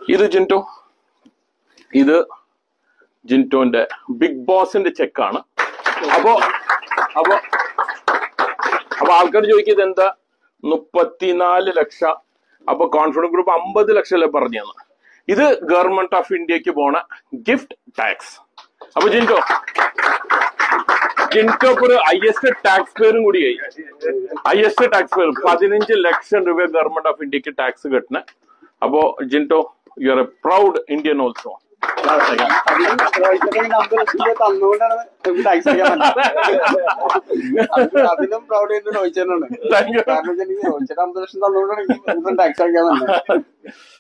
ഇത് ജിൻറ്റോ ഇത് ജിൻറ്റോന്റെ ബിഗ് ബോസിന്റെ ചെക്കാണ് അപ്പോ അപ്പോ അപ്പൊ ആൾക്കാർ ചോദിക്കുന്നത് എന്താ മുപ്പത്തിനാല് ലക്ഷം അപ്പൊ കോൺഫിഡൻസ് ഗ്രൂപ്പ് അമ്പത് ലക്ഷം അല്ലേ പറഞ്ഞു ഇത് ഗവൺമെന്റ് ഓഫ് ഇന്ത്യക്ക് പോണ ഗിഫ്റ്റ് ടാക്സ് അപ്പൊ ജിൻറ്റോ ജിൻറ്റോ ഒരു ഹയസ്റ്റ് ടാക്സ് പേരും കൂടിയായി ഹയസ്റ്റ് ടാക്സ് പേരും പതിനഞ്ച് ലക്ഷം രൂപ ഗവൺമെന്റ് ഓഫ് ഇന്ത്യക്ക് ടാക്സ് കെട്ടണ അപ്പോ Jinto you are a proud Indian also അതിനും റോഹിത്തൊക്കെ ഈ അമ്പത് ലക്ഷം രൂപ തന്നുകൊണ്ടാണ് നമുക്ക് ടാക്സ് ചെയ്യാൻ പറ്റുന്നത് അതിനും പ്രൗഡ് ചെയ്യുന്നത് റോഹിച്ചേനാണ് Thank you. കാരണം വെച്ചാൽ റോഹിച്ചേട്ടൻ അമ്പത് ലക്ഷം തന്നുകൊണ്ടാണ് ടാക്സ് അടയ്ക്കാൻ പറ്റുന്നത്